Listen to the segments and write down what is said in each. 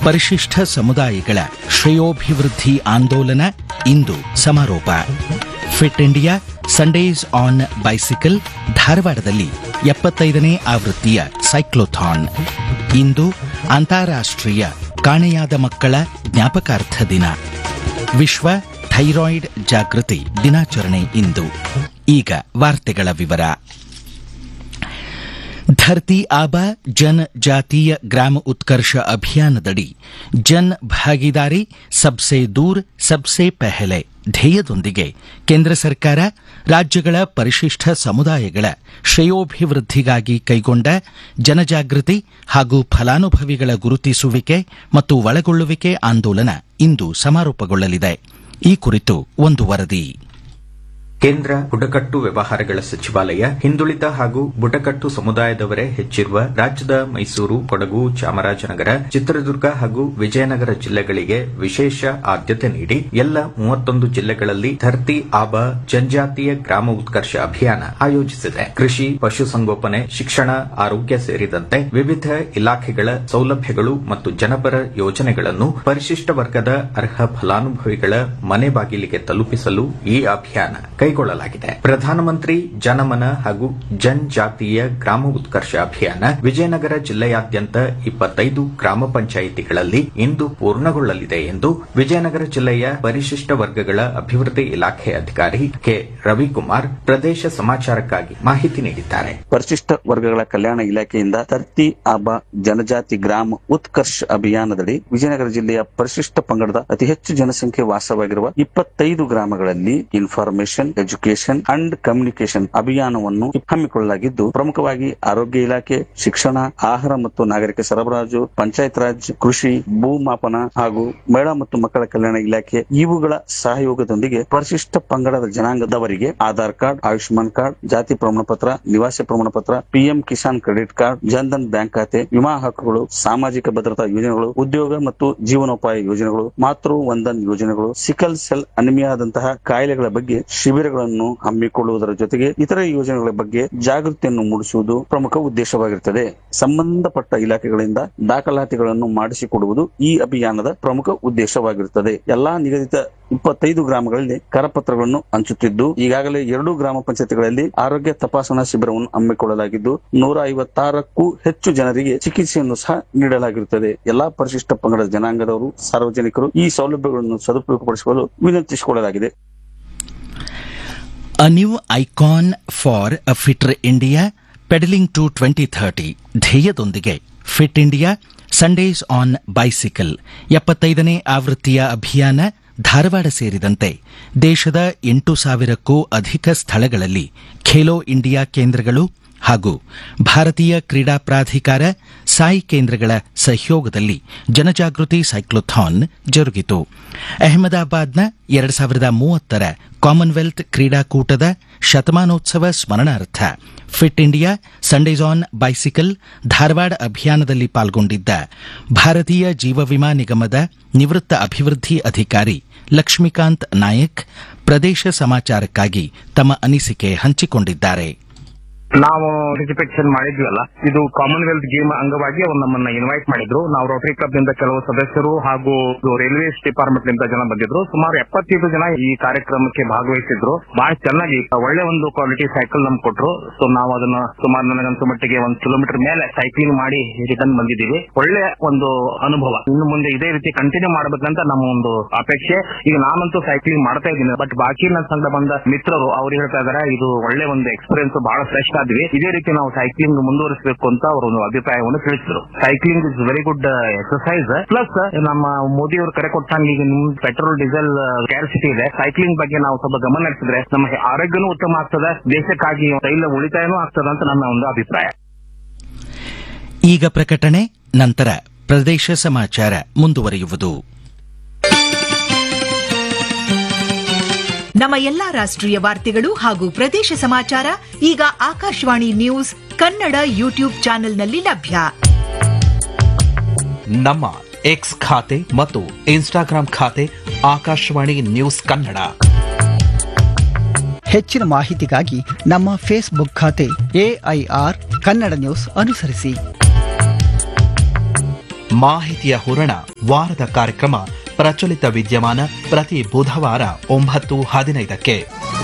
ಪರಿಶಿಷ್ಟ ಸಮುದಾಯಗಳ ಶ್ರೇಯೋಭಿವೃದ್ಧಿ ಆಂದೋಲನ ಇಂದು ಸಮಾರೋಪ fit India Sundays on bicycle ಧಾರವಾಡದಲ್ಲಿ ಎಪ್ಪತ್ತೈದನೇ ಆವೃತ್ತಿಯ ಸೈಕ್ಲೋಥಾನ್ ಇಂದು ಅಂತಾರಾಷ್ಟ್ರೀಯ ಕಾಣೆಯಾದ ಮಕ್ಕಳ ಜ್ಞಾಪಕಾರ್ಥ ದಿನ ವಿಶ್ವ ಥೈರಾಯ್ಡ್ ಜಾಗೃತಿ ದಿನಾಚರಣೆ ಇಂದು ಈಗ ವಾರ್ತೆಗಳ ವಿವರ ಧರ್ತಿ ಆಬಾ ಜನ್ ಜಾತೀಯ ಗ್ರಾಮ ಉತ್ಕರ್ಷ ಅಭಿಯಾನದಡಿ ಜನ್ ಭಾಗಿದಾರಿ ಸಬ್ಸೆ ದೂರ್ ಸಬ್ಸೆ ಪೆಹಲೆ ಧ್ಯೇಯದೊಂದಿಗೆ ಕೇಂದ್ರ ಸರ್ಕಾರ ರಾಜ್ಯಗಳ ಪರಿಶಿಷ್ಟ ಸಮುದಾಯಗಳ ಶ್ರೇಯೋಭಿವೃದ್ಧಿಗಾಗಿ ಕೈಗೊಂಡ ಜನಜಾಗೃತಿ ಹಾಗೂ ಫಲಾನುಭವಿಗಳ ಗುರುತಿಸುವಿಕೆ ಮತ್ತು ಒಳಗೊಳ್ಳುವಿಕೆ ಆಂದೋಲನ ಇಂದು ಸಮಾರೋಪಗೊಳ್ಳಲಿದೆ ಈ ಕುರಿತು ಒಂದು ವರದಿ ಕೇಂದ್ರ ಬುಡಕಟ್ಟು ವ್ಯವಹಾರಗಳ ಸಚಿವಾಲಯ ಹಿಂದುಳಿದ ಹಾಗೂ ಬುಡಕಟ್ಟು ಸಮುದಾಯದವರೇ ಹೆಚ್ಚಿರುವ ರಾಜ್ಯದ ಮೈಸೂರು ಕೊಡಗು ಚಾಮರಾಜನಗರ ಚಿತ್ರದುರ್ಗ ಹಾಗೂ ವಿಜಯನಗರ ಜಿಲ್ಲೆಗಳಿಗೆ ವಿಶೇಷ ಆದ್ಯತೆ ನೀಡಿ ಎಲ್ಲ ಮೂವತ್ತೊಂದು ಜಿಲ್ಲೆಗಳಲ್ಲಿ ಧರ್ತಿ ಆಬ ಜನಜಾತೀಯ ಗ್ರಾಮ ಉತ್ಕರ್ಷ ಅಭಿಯಾನ ಆಯೋಜಿಸಿದೆ ಕೃಷಿ ಪಶುಸಂಗೋಪನೆ ಶಿಕ್ಷಣ ಆರೋಗ್ಯ ಸೇರಿದಂತೆ ವಿವಿಧ ಇಲಾಖೆಗಳ ಸೌಲಭ್ಯಗಳು ಮತ್ತು ಜನಪರ ಯೋಜನೆಗಳನ್ನು ಪರಿಶಿಷ್ಟ ವರ್ಗದ ಅರ್ಹ ಫಲಾನುಭವಿಗಳ ಮನೆ ಬಾಗಿಲಿಗೆ ತಲುಪಿಸಲು ಈ ಅಭಿಯಾನ ಕೈಗೊಳ್ಳಲಾಗಿದೆ ಪ್ರಧಾನಮಂತ್ರಿ ಜನಮನ ಹಾಗೂ ಜನಜಾತೀಯ ಗ್ರಾಮ ಉತ್ಕರ್ಷ ಅಭಿಯಾನ ವಿಜಯನಗರ ಜಿಲ್ಲೆಯಾದ್ಯಂತ ಇಪ್ಪತ್ತೈದು ಗ್ರಾಮ ಪಂಚಾಯಿತಿಗಳಲ್ಲಿ ಇಂದು ಪೂರ್ಣಗೊಳ್ಳಲಿದೆ ಎಂದು ವಿಜಯನಗರ ಜಿಲ್ಲೆಯ ಪರಿಶಿಷ್ಟ ವರ್ಗಗಳ ಅಭಿವೃದ್ಧಿ ಇಲಾಖೆ ಅಧಿಕಾರಿ ಕೆ ರವಿಕುಮಾರ್ ಪ್ರದೇಶ ಸಮಾಚಾರಕ್ಕಾಗಿ ಮಾಹಿತಿ ನೀಡಿದ್ದಾರೆ ಪರಿಶಿಷ್ಟ ವರ್ಗಗಳ ಕಲ್ಯಾಣ ಇಲಾಖೆಯಿಂದ ತರ್ತಿ ಆಬ ಜನಜಾತಿ ಗ್ರಾಮ ಉತ್ಕರ್ಷ್ ಅಭಿಯಾನದಡಿ ವಿಜಯನಗರ ಜಿಲ್ಲೆಯ ಪರಿಶಿಷ್ಟ ಪಂಗಡದ ಅತಿ ಹೆಚ್ಚು ಜನಸಂಖ್ಯೆ ವಾಸವಾಗಿರುವ ಇಪ್ಪತ್ತೈದು ಗ್ರಾಮಗಳಲ್ಲಿ ಇನ್ಫಾರ್ಮೇಶನ್ ಎಜುಕೇಶನ್ ಅಂಡ್ ಕಮ್ಯುನಿಕೇಶನ್ ಅಭಿಯಾನವನ್ನು ಹಮ್ಮಿಕೊಳ್ಳಲಾಗಿದ್ದು ಪ್ರಮುಖವಾಗಿ ಆರೋಗ್ಯ ಇಲಾಖೆ ಶಿಕ್ಷಣ ಆಹಾರ ಮತ್ತು ನಾಗರಿಕ ಸರಬರಾಜು ಪಂಚಾಯತ್ ರಾಜ್ ಕೃಷಿ ಭೂಮಾಪನ ಹಾಗೂ ಮಹಿಳಾ ಮತ್ತು ಮಕ್ಕಳ ಕಲ್ಯಾಣ ಇಲಾಖೆ ಇವುಗಳ ಸಹಯೋಗದೊಂದಿಗೆ ಪರಿಶಿಷ್ಟ ಪಂಗಡದ ಜನಾಂಗದವರಿಗೆ ಆಧಾರ್ ಕಾರ್ಡ್ ಆಯುಷ್ಮಾನ್ ಕಾರ್ಡ್ ಜಾತಿ ಪ್ರಮಾಣ ಪತ್ರ ನಿವಾಸ ಪ್ರಮಾಣ ಪತ್ರ PM Kisan credit card Jan Dhan bank ಖಾತೆ ವಿಮಾ ಹಕ್ಕುಗಳು ಸಾಮಾಜಿಕ ಭದ್ರತಾ ಯೋಜನೆಗಳು ಉದ್ಯೋಗ ಮತ್ತು ಜೀವನೋಪಾಯ ಯೋಜನೆಗಳು ಮಾತೃ ವಂದನ್ ಯೋಜನೆಗಳು ಸಿಕಲ್ ಸೆಲ್ ಅನಿಮಿಯಾದಂತಹ ಕಾಯಿಲೆಗಳ ಬಗ್ಗೆ ಶಿಬಿರಗಳನ್ನು ಹಮ್ಮಿಕೊಳ್ಳುವುದರ ಜೊತೆಗೆ ಇತರ ಯೋಜನೆಗಳ ಬಗ್ಗೆ ಜಾಗೃತಿಯನ್ನು ಮೂಡಿಸುವುದು ಪ್ರಮುಖ ಉದ್ದೇಶವಾಗಿರುತ್ತದೆ ಸಂಬಂಧಪಟ್ಟ ಇಲಾಖೆಗಳಿಂದ ದಾಖಲಾತಿಗಳನ್ನು ಮಾಡಿಸಿಕೊಡುವುದು ಈ ಅಭಿಯಾನದ ಪ್ರಮುಖ ಉದ್ದೇಶವಾಗಿರುತ್ತದೆ ಎಲ್ಲಾ ನಿಗದಿತ ಇಪ್ಪತ್ತೈದು ಗ್ರಾಮಗಳಲ್ಲಿ ಕರಪತ್ರಗಳನ್ನು ಹಂಚುತ್ತಿದ್ದು ಈಗಾಗಲೇ ಎರಡು ಗ್ರಾಮ ಪಂಚಾಯತ್ಗಳಲ್ಲಿ ಆರೋಗ್ಯ ತಪಾಸಣಾ ಶಿಬಿರವನ್ನು ಹಮ್ಮಿಕೊಳ್ಳಲಾಗಿದ್ದು ನೂರ ಐವತ್ತಾರಕ್ಕೂ ಹೆಚ್ಚು ಜನರಿಗೆ ಚಿಕಿತ್ಸೆಯನ್ನು ಸಹ ನೀಡಲಾಗಿರುತ್ತದೆ ಎಲ್ಲಾ ಪರಿಶಿಷ್ಟ ಪಂಗಡದ ಜನಾಂಗದವರು ಸಾರ್ವಜನಿಕರು ಈ ಸೌಲಭ್ಯಗಳನ್ನು ಸದುಪಯೋಗಪಡಿಸಿಕೊಳ್ಳಲು ವಿನಂತಿಸಿಕೊಳ್ಳಲಾಗಿದೆ A new icon for a fitter India, pedaling to 2030 ಧ್ಯೇಯದೊಂದಿಗೆ fit India Sundays on bicycle ಎಪ್ಪತ್ತೈದನೇ ಆವೃತ್ತಿಯ ಅಭಿಯಾನ ಧಾರವಾಡ ಸೇರಿದಂತೆ ದೇಶದ ಎಂಟು ಸಾವಿರಕ್ಕೂ ಅಧಿಕ ಸ್ಥಳಗಳಲ್ಲಿ ಖೇಲೋ ಇಂಡಿಯಾ ಕೇಂದ್ರಗಳು ಹಾಗೂ ಭಾರತೀಯ ಕ್ರೀಡಾ ಪ್ರಾಧಿಕಾರ ಸಾಯಿ ಕೇಂದ್ರಗಳ ಸಹಯೋಗದಲ್ಲಿ ಜನಜಾಗೃತಿ ಸೈಕ್ಲೋಥಾನ್ ಜರುಗಿತು ಅಹಮದಾಬಾದ್ನ ಎರಡು ಸಾವಿರದ ಮೂವತ್ತರ ಕಾಮನ್ವೆಲ್ತ್ ಕ್ರೀಡಾಕೂಟದ ಶತಮಾನೋತ್ಸವ ಸ್ಮರಣಾರ್ಥ fit India Sundays on bicycle Dharwad ಅಭಿಯಾನದಲ್ಲಿ ಪಾಲ್ಗೊಂಡಿದ್ದ ಭಾರತೀಯ ಜೀವ ವಿಮಾ ನಿಗಮದ ನಿವೃತ್ತ ಅಭಿವೃದ್ಧಿ ಅಧಿಕಾರಿ ಲಕ್ಷ್ಮೀಕಾಂತ್ ನಾಯಕ್ ಪ್ರದೇಶ ಸಮಾಚಾರಕ್ಕಾಗಿ ತಮ್ಮ ಅನಿಸಿಕೆ ಹಂಚಿಕೊಂಡಿದ್ದಾರೆ ನಾವು ಪಾರ್ಟಿಸಿಪೇಷನ್ ಮಾಡಿದ್ವಲ್ಲ ಇದು ಕಾಮನ್ವೆಲ್ತ್ ಗೇಮ್ ಅಂಗವಾಗಿ ಅವ್ರು ನಮ್ಮನ್ನ ಇನ್ವೈಟ್ ಮಾಡಿದ್ರು ನಾವು ರೋಟರಿ ಕ್ಲಬ್ ನಿಂದ ಕೆಲವು ಸದಸ್ಯರು ಹಾಗೂ ರೈಲ್ವೇಸ್ ಡಿಪಾರ್ಟ್ಮೆಂಟ್ ನಿಂದ ಜನ ಬಂದಿದ್ರು ಸುಮಾರು ಎಪ್ಪತ್ತೈದು ಜನ ಈ ಕಾರ್ಯಕ್ರಮಕ್ಕೆ ಭಾಗವಹಿಸಿದ್ರು ಬಹಳ ಚೆನ್ನಾಗಿ ಒಳ್ಳೆ ಒಂದು ಕ್ವಾಲಿಟಿ ಸೈಕಲ್ ನಮ್ಗೆ ಕೊಟ್ರು ಸೊ ನಾವು ಅದನ್ನ ಸುಮಾರು ನನಗನ್ಸೋ ಮಟ್ಟಿಗೆ ಒಂದು ಕಿಲೋಮೀಟರ್ ಮೇಲೆ ಸೈಕ್ಲಿಂಗ್ ಮಾಡಿ ರಿಟರ್ನ್ ಬಂದಿದ್ದೀವಿ ಒಳ್ಳೆ ಒಂದು ಅನುಭವ ಇನ್ನು ಮುಂದೆ ಇದೇ ರೀತಿ ಕಂಟಿನ್ಯೂ ಮಾಡಬೇಕಂತ ನಮ್ಮ ಒಂದು ಅಪೇಕ್ಷೆ ಈಗ ನಾನಂತೂ ಸೈಕ್ಲಿಂಗ್ ಮಾಡ್ತಾ ಇದ್ದೀನಿ ಬಟ್ ಬಾಕಿ ನನ್ನ ಸಂಘ ಬಂದ ಮಿತ್ರರು ಅವ್ರು ಹೇಳ್ತಾ ಇದಾರೆ ಇದು ಒಳ್ಳೆ ಒಂದು ಎಕ್ಸ್ಪೀರಿಯನ್ಸ್ ಬಹಳ ಶ್ರೇಷ್ಠ ಆದ್ವಿ ಇದೇ ರೀತಿ ನಾವು ಸೈಕ್ಲಿಂಗ್ ಮುಂದುವರಿಸಬೇಕು ಅಂತ ಅವರು ಒಂದು ಅಭಿಪ್ರಾಯವನ್ನು ತಿಳಿಸಿದ್ರು cycling is very good exercise plus ನಮ್ಮ ಮೋದಿ ಅವರು ಕರೆ ಕೊಟ್ಟಂಗೆ ಈಗ ನಿಮ್ ಪೆಟ್ರೋಲ್ ಡೀಸೆಲ್ ಕ್ಯಾರಿಸಿಟಿ ಇದೆ ಸೈಕ್ಲಿಂಗ್ ಬಗ್ಗೆ ನಾವು ಸ್ವಲ್ಪ ಗಮನ ಹರಿಸಿದ್ರೆ ನಮ್ಮ ಆರೋಗ್ಯನೂ ಉತ್ತಮ ಆಗ್ತದೆ ದೇಶಕ್ಕಾಗಿ ತೈಲ ಉಳಿತಾಯನೂ ಆಗ್ತದೆ ಅಂತ ನನ್ನ ಒಂದು ಅಭಿಪ್ರಾಯ ಈಗ ಪ್ರಕಟಣೆ ನಂತರ ಪ್ರದೇಶ ಸಮಾಚಾರ ಮುಂದುವರಿಯುವುದು ನಮ್ಮ ಎಲ್ಲಾ ರಾಷ್ಟ್ರೀಯ ವಾರ್ತೆಗಳು ಹಾಗೂ ಪ್ರದೇಶ ಸಮಾಚಾರ ಈಗ ಆಕಾಶವಾಣಿ ನ್ಯೂಸ್ ಕನ್ನಡ ಯೂಟ್ಯೂಬ್ ಚಾನೆಲ್ನಲ್ಲಿ ಲಭ್ಯ ನಮ್ಮ ಎಕ್ಸ್ ಖಾತೆ ಮತ್ತು ಇನ್ಸ್ಟಾಗ್ರಾಂ ಖಾತೆ ಆಕಾಶವಾಣಿ ನ್ಯೂಸ್ ಕನ್ನಡ ಹೆಚ್ಚಿನ ಮಾಹಿತಿಗಾಗಿ ನಮ್ಮ ಫೇಸ್ಬುಕ್ ಖಾತೆ ಎಐಆರ್ ಕನ್ನಡ ನ್ಯೂಸ್ ಅನುಸರಿಸಿ ಮಾಹಿತಿಯ ಹೂರಣ ವಾರದ ಕಾರ್ಯಕ್ರಮ ಪ್ರಚಲಿತ ವಿದ್ಯಮಾನ ಪ್ರತಿ ಬುಧವಾರ ಒಂಬತ್ತು ಹದಿನೈದಕ್ಕೆ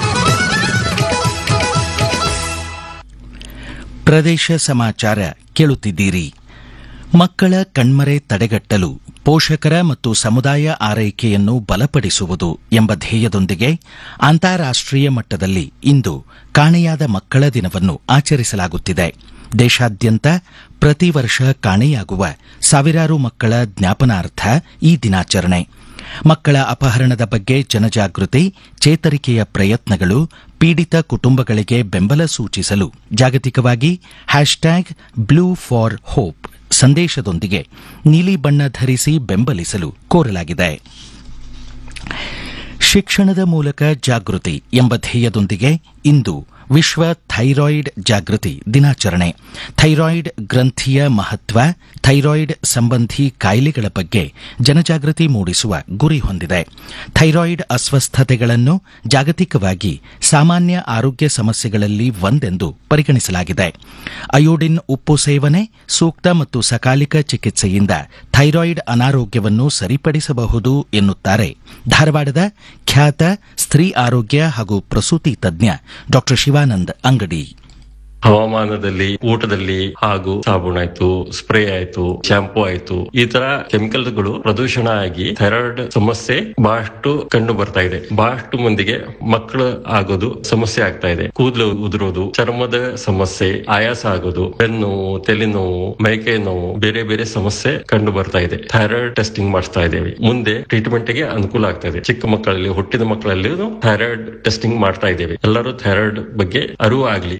ಪ್ರದೇಶ ಸಮಾಚಾರ ಕೇಳುತ್ತಿದ್ದೀರಿ ಮಕ್ಕಳ ಕಣ್ಮರೆ ತಡೆಗಟ್ಟಲು ಪೋಷಕರ ಮತ್ತು ಸಮುದಾಯ ಆರೈಕೆಯನ್ನು ಬಲಪಡಿಸುವುದು ಎಂಬ ಧ್ಯೇಯದೊಂದಿಗೆ ಅಂತಾರಾಷ್ಟೀಯ ಮಟ್ಟದಲ್ಲಿ ಇಂದು ಕಾಣೆಯಾದ ಮಕ್ಕಳ ದಿನವನ್ನು ಆಚರಿಸಲಾಗುತ್ತಿದೆ ದೇಶಾದ್ಯಂತ ಪ್ರತಿ ವರ್ಷ ಕಾಣೆಯಾಗುವ ಸಾವಿರಾರು ಮಕ್ಕಳ ಜ್ಞಾಪನಾರ್ಥ ಈ ದಿನಾಚರಣೆ ಮಕ್ಕಳ ಅಪಹರಣದ ಬಗ್ಗೆ ಜನಜಾಗೃತಿ ಚೇತರಿಕೆಯ ಪ್ರಯತ್ನಗಳು ಪೀಡಿತ ಕುಟುಂಬಗಳಿಗೆ ಬೆಂಬಲ ಸೂಚಿಸಲು ಜಾಗತಿಕವಾಗಿ ಹ್ಯಾಶ್ಟ್ಯಾಗ್ ಬ್ಲೂ ಫಾರ್ ಹೋಪ್ ಸಂದೇಶದೊಂದಿಗೆ ನೀಲಿ ಬಣ್ಣ ಧರಿಸಿ ಬೆಂಬಲಿಸಲು ಕೋರಲಾಗಿದೆ ಶಿಕ್ಷಣದ ಮೂಲಕ ಜಾಗೃತಿ ಎಂಬ ಧ್ಯೇಯದೊಂದಿಗೆ ಇಂದು ವಿಶ್ವ ಥೈರಾಯ್ಡ್ ಜಾಗೃತಿ ದಿನಾಚರಣೆ ಥೈರಾಯ್ಡ್ ಗ್ರಂಥಿಯ ಮಹತ್ವ ಥೈರಾಯ್ಡ್ ಸಂಬಂಧಿ ಕಾಯಿಲೆಗಳ ಬಗ್ಗೆ ಜನಜಾಗೃತಿ ಮೂಡಿಸುವ ಗುರಿ ಹೊಂದಿದೆ ಥೈರಾಯ್ಡ್ ಅಸ್ವಸ್ಥತೆಗಳನ್ನು ಜಾಗತಿಕವಾಗಿ ಸಾಮಾನ್ಯ ಆರೋಗ್ಯ ಸಮಸ್ಯೆಗಳಲ್ಲಿ ಒಂದೆಂದು ಪರಿಗಣಿಸಲಾಗಿದೆ ಅಯೋಡಿನ್ ಉಪ್ಪು ಸೇವನೆ ಸೂಕ್ತ ಮತ್ತು ಸಕಾಲಿಕ ಚಿಕಿತ್ಸೆಯಿಂದ ಥೈರಾಯ್ಡ್ ಅನಾರೋಗ್ಯವನ್ನು ಸರಿಪಡಿಸಬಹುದು ಎನ್ನುತ್ತಾರೆ ಧಾರವಾಡದ ಖ್ಯಾತ ಸ್ತ್ರೀ ಆರೋಗ್ಯ ಹಾಗೂ ಪ್ರಸೂತಿ ತಜ್ಞ ಡಾ ಶಿವಾನಂದ್ ಅಂಗಡಿ ಹವಾಮಾನದಲ್ಲಿ ಊಟದಲ್ಲಿ ಹಾಗೂ ಸಾಬೂನ್ ಆಯ್ತು ಸ್ಪ್ರೇ ಆಯ್ತು ಶಾಂಪೂ ಆಯ್ತು ಈ ತರ ಕೆಮಿಕಲ್ಗಳು ಪ್ರದೂಷಣ ಆಗಿ ಥೈರಾಯ್ಡ್ ಸಮಸ್ಯೆ ಬಹಳಷ್ಟು ಕಂಡು ಬರ್ತಾ ಇದೆ ಬಹಳಷ್ಟು ಮಂದಿಗೆ ಮಕ್ಕಳು ಆಗೋದು ಸಮಸ್ಯೆ ಆಗ್ತಾ ಇದೆ ಕೂದಲು ಉದುರೋದು ಚರ್ಮದ ಸಮಸ್ಯೆ ಆಯಾಸ ಆಗೋದು ಬೆನ್ನೋವು ತಲೆನೋವು ಮೈಕೈ ನೋವು ಬೇರೆ ಬೇರೆ ಸಮಸ್ಯೆ ಕಂಡು ಬರ್ತಾ ಇದೆ ಥೈರಾಯ್ಡ್ ಟೆಸ್ಟಿಂಗ್ ಮಾಡಿಸ್ತಾ ಇದ್ದೇವೆ ಮುಂದೆ ಟ್ರೀಟ್ಮೆಂಟ್ ಗೆ ಅನುಕೂಲ ಆಗ್ತಾ ಇದೆ ಚಿಕ್ಕ ಮಕ್ಕಳಲ್ಲಿ ಹುಟ್ಟಿದ ಮಕ್ಕಳಲ್ಲಿ ಥೈರಾಯ್ಡ್ ಟೆಸ್ಟಿಂಗ್ ಮಾಡ್ತಾ ಇದ್ದೇವೆ ಎಲ್ಲರೂ ಥೈರಾಯ್ಡ್ ಬಗ್ಗೆ ಅರಿವು ಆಗ್ಲಿ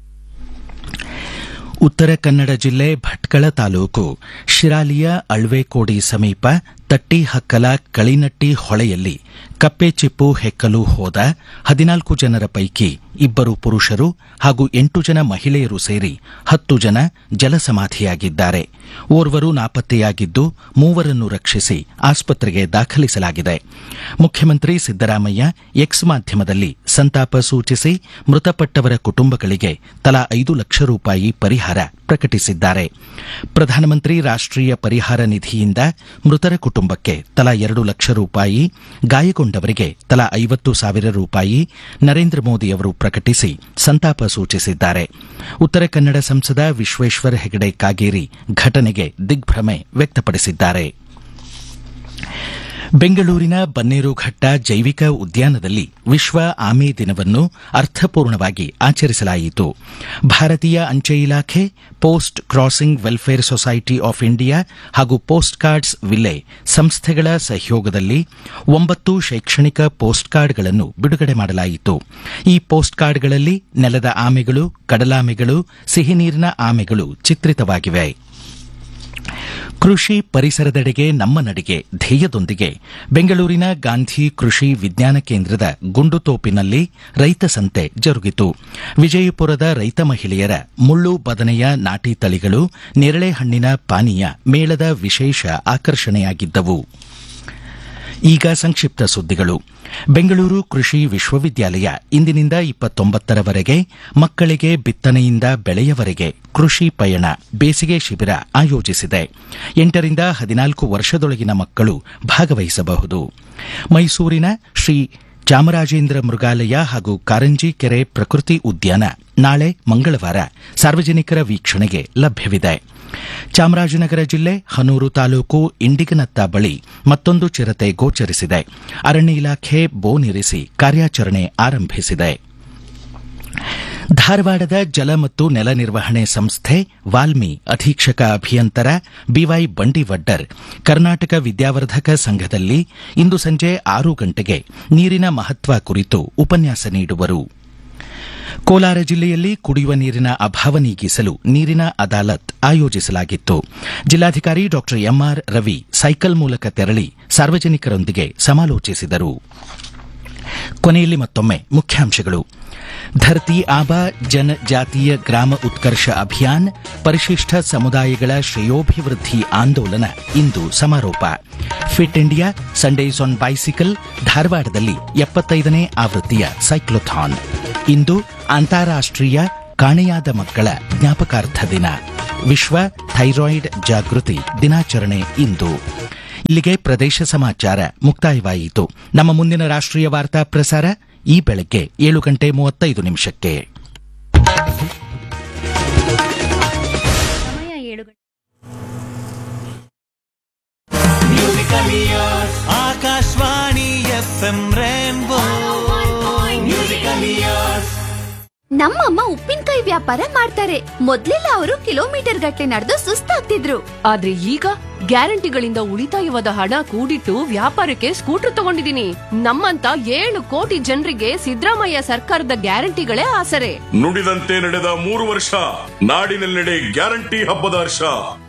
ಉತ್ತರ ಕನ್ನಡ ಜಿಲ್ಲೆ ಭಟ್ಕಳ ತಾಲೂಕು ಶಿರಾಲಿಯ ಅಳ್ವೆಕೋಡಿ ಸಮೀಪ ತಟ್ಟಿಹಕ್ಕಲ ಕಳಿನಟ್ಟಿ ಹೊಳೆಯಲ್ಲಿ ಕಪ್ಪೆ ಚಿಪ್ಪು ಹೆಕ್ಕಲು ಹೋದ ಹದಿನಾಲ್ಕು ಜನರ ಪೈಕಿ ಇಬ್ಬರು ಪುರುಷರು ಹಾಗೂ ಎಂಟು ಜನ ಮಹಿಳೆಯರು ಸೇರಿ ಹತ್ತು ಜನ ಜಲಸಮಾಧಿಯಾಗಿದ್ದಾರೆ ಓರ್ವರು ನಾಪತ್ತೆಯಾಗಿದ್ದು ಮೂವರನ್ನು ರಕ್ಷಿಸಿ ಆಸ್ಪತ್ರೆಗೆ ದಾಖಲಿಸಲಾಗಿದೆ ಮುಖ್ಯಮಂತ್ರಿ ಸಿದ್ದರಾಮಯ್ಯ ಎಕ್ಸ್ ಮಾಧ್ಯಮದಲ್ಲಿ ಸಂತಾಪ ಸೂಚಿಸಿ ಮೃತಪಟ್ಟವರ ಕುಟುಂಬಗಳಿಗೆ ತಲಾ ಐದು ಲಕ್ಷ ರೂಪಾಯಿ ಪರಿಹಾರ ಪ್ರಕಟಿಸಿದ್ದಾರೆ ಪ್ರಧಾನಮಂತ್ರಿ ರಾಷ್ಟೀಯ ಪರಿಹಾರ ನಿಧಿಯಿಂದ ಮೃತರ ಕುಟುಂಬಕ್ಕೆ ತಲಾ ಎರಡು ಲಕ್ಷ ರೂಪಾಯಿ ಗಾಯಗೊಂಡವರಿಗೆ ತಲಾ ಐವತ್ತು ಸಾವಿರ ರೂಪಾಯಿ ನರೇಂದ್ರ ಮೋದಿ ಅವರು ಪ್ರಕಟಿಸಿ ಸಂತಾಪ ಸೂಚಿಸಿದ್ದಾರೆ ಉತ್ತರ ಕನ್ನಡ ಸಂಸದ ವಿಶ್ವೇಶ್ವರ ಹೆಗಡೆ ಕಾಗೇರಿ ಘಟನೆಗೆ ದಿಗ್ಭ್ರಮೆ ವ್ಯಕ್ತಪಡಿಸಿದ್ದಾರೆ ಬೆಂಗಳೂರಿನ ಬನ್ನೇರುಘಟ್ಟ ಜೈವಿಕ ಉದ್ಯಾನದಲ್ಲಿ ವಿಶ್ವ ಆಮೆ ದಿನವನ್ನು ಅರ್ಥಪೂರ್ಣವಾಗಿ ಆಚರಿಸಲಾಯಿತು ಭಾರತೀಯ ಅಂಚೆ ಇಲಾಖೆ post crossing welfare society of India ಹಾಗೂ ಪೋಸ್ಟ್ ಕಾರ್ಡ್ಸ್ ವಿಲೆ ಸಂಸ್ಥೆಗಳ ಸಹಯೋಗದಲ್ಲಿ ಒಂಬತ್ತು ಶೈಕ್ಷಣಿಕ ಪೋಸ್ಟ್ ಕಾರ್ಡ್ಗಳನ್ನು ಬಿಡುಗಡೆ ಮಾಡಲಾಯಿತು ಈ ಪೋಸ್ಟ್ ಕಾರ್ಡ್ಗಳಲ್ಲಿ ನೆಲದ ಆಮೆಗಳು ಕಡಲಾಮೆಗಳು ಸಿಹಿನೀರಿನ ಆಮೆಗಳು ಚಿತ್ರಿತವಾಗಿವೆ ಕೃಷಿ ಪರಿಸರದೆಡೆಗೆ ನಮ್ಮ ನಡಿಗೆ ಧ್ಯೇಯದೊಂದಿಗೆ ಬೆಂಗಳೂರಿನ ಗಾಂಧಿ ಕೃಷಿ ವಿಜ್ಞಾನ ಕೇಂದ್ರದ ಗುಂಡುತೋಪಿನಲ್ಲಿ ರೈತ ಸಂತೆ ಜರುಗಿತು ವಿಜಯಪುರದ ರೈತ ಮಹಿಳೆಯರ ಮುಳ್ಳು ಬದನೆಯ ನಾಟಿ ತಳಿಗಳು ನೇರಳೆ ಹಣ್ಣಿನ ಪಾನೀಯ ಮೇಳದ ವಿಶೇಷ ಆಕರ್ಷಣೆಯಾಗಿದ್ದವು ಈಗ ಸಂಕ್ಷಿಪ್ತ ಸುದ್ದಿಗಳು ಬೆಂಗಳೂರು ಕೃಷಿ ವಿಶ್ವವಿದ್ಯಾಲಯ ಇಂದಿನಿಂದ ಇಪ್ಪತ್ತೊಂಬತ್ತರವರೆಗೆ ಮಕ್ಕಳಿಗೆ ಬಿತ್ತನೆಯಿಂದ ಬೆಳೆಯವರೆಗೆ ಕೃಷಿ ಪಯಣ ಬೇಸಿಗೆ ಶಿಬಿರ ಆಯೋಜಿಸಿದೆ ಎಂಟರಿಂದ ಹದಿನಾಲ್ಕು ವರ್ಷದೊಳಗಿನ ಮಕ್ಕಳು ಭಾಗವಹಿಸಬಹುದು ಮೈಸೂರಿನ ಶ್ರೀ ಚಾಮರಾಜೇಂದ್ರ ಮೃಗಾಲಯ ಹಾಗೂ ಕಾರಂಜಿ ಕೆರೆ ಪ್ರಕೃತಿ ಉದ್ಯಾನ ನಾಳೆ ಮಂಗಳವಾರ ಸಾರ್ವಜನಿಕರ ವೀಕ್ಷಣೆಗೆ ಲಭ್ಯವಿದೆ ಚಾಮರಾಜನಗರ ಜಿಲ್ಲೆ ಹನೂರು ತಾಲೂಕು ಇಂಡಿಗನತ್ತ ಬಳಿ ಮತ್ತೊಂದು ಚಿರತೆ ಗೋಚರಿಸಿದೆ ಅರಣ್ಯ ಇಲಾಖೆ ಬೋನಿರಿಸಿ ಕಾರ್ಯಾಚರಣೆ ಆರಂಭಿಸಿದೆ ಧಾರವಾಡದ ಜಲ ಮತ್ತು ನೆಲ ನಿರ್ವಹಣೆ ಸಂಸ್ಥೆ ವಾಲ್ಮಿ ಅಧೀಕ್ಷಕ ಅಭಿಯಂತರ ಬಿವೈ ಬಂಡಿವಡ್ಡರ್ ಕರ್ನಾಟಕ ವಿದ್ಯಾವರ್ಧಕ ಸಂಘದಲ್ಲಿ ಇಂದು ಸಂಜೆ ಆರು ಗಂಟೆಗೆ ನೀರಿನ ಮಹತ್ವ ಕುರಿತು ಉಪನ್ಯಾಸ ನೀಡುವರು ಕೋಲಾರ ಜಿಲ್ಲೆಯಲ್ಲಿ ಕುಡಿಯುವ ನೀರಿನ ಅಭಾವ ನೀಗಿಸಲು ನೀರಿನ ಅದಾಲತ್ ಆಯೋಜಿಸಲಾಗಿತ್ತು ಜಿಲ್ಲಾಧಿಕಾರಿ ಡಾ ಎಂಆರ್ ರವಿ ಸೈಕಲ್ ಮೂಲಕ ತೆರಳಿ ಸಾರ್ವಜನಿಕರೊಂದಿಗೆ ಸಮಾಲೋಚಿಸಿದರು ಕೊನೆಯಲ್ಲಿ ಮತ್ತೊಮ್ಮೆ ಮುಖ್ಯಾಂಶಗಳು ಧರ್ತಿ ಆಬಾ ಜನಜಾತೀಯ ಗ್ರಾಮ ಉತ್ಕರ್ಷ ಅಭಿಯಾನ್ ಪರಿಶಿಷ್ಟ ಸಮುದಾಯಗಳ ಶ್ರೇಯೋಭಿವೃದ್ಧಿ ಆಂದೋಲನ ಇಂದು ಸಮಾರೋಪ fit India Sundays on bicycle ಧಾರವಾಡದಲ್ಲಿ ಎಪ್ಪತ್ತೈದನೇ ಆವೃತ್ತಿಯ ಸೈಕ್ಲೋಥಾನ್ ಇಂದು ಅಂತಾರಾಷ್ಟೀಯ ಕಾಣೆಯಾದ ಮಕ್ಕಳ ಜ್ಞಾಪಕಾರ್ಥ ದಿನ ವಿಶ್ವ ಥೈರಾಯ್ಡ್ ಜಾಗೃತಿ ದಿನಾಚರಣೆ ಇಂದು ಇಲ್ಲಿಗೆ ಪ್ರದೇಶ ಸಮಾಚಾರ ಮುಕ್ತಾಯವಾಯಿತು ನಮ್ಮ ಮುಂದಿನ ರಾಷ್ಟ್ರೀಯ ವಾರ್ತಾ ಪ್ರಸಾರ ಈ ಬೆಳಗ್ಗೆ ಏಳು ಗಂಟೆ ಮೂವತ್ತೈದು ನಿಮಿಷಕ್ಕೆ ಆಕಾಶವಾಣಿ ಎಫ್ ಎಂ ರೇನ್ಬೋ ನಮ್ಮಮ್ಮ ಉಪ್ಪಿನಕಾಯಿ ವ್ಯಾಪಾರ ಮಾಡ್ತಾರೆ ಮೊದ್ಲೆಲ್ಲ ಅವರು ಕಿಲೋಮೀಟರ್ ಗಟ್ಟಲೆ ನಡೆದು ಸುಸ್ತಾಗ್ತಿದ್ರು ಆದ್ರೆ ಈಗ ಗ್ಯಾರಂಟಿಗಳಿಂದ ಉಳಿತಾಯವಾದ ಹಣ ಕೂಡಿಟ್ಟು ವ್ಯಾಪಾರಕ್ಕೆ ಸ್ಕೂಟರ್ ತಗೊಂಡಿದೀನಿ ನಮ್ಮಂತ ಏಳು ಕೋಟಿ ಜನರಿಗೆ ಸಿದ್ದರಾಮಯ್ಯ ಸರ್ಕಾರದ ಗ್ಯಾರಂಟಿಗಳೇ ಆಸರೆ ನುಡಿದಂತೆ ನಡೆದ ಮೂರು ವರ್ಷ ನಾಡಿನೆಲ್ಲೆಡೆ ಗ್ಯಾರಂಟಿ ಹಬ್ಬದ ಹರ್ಷ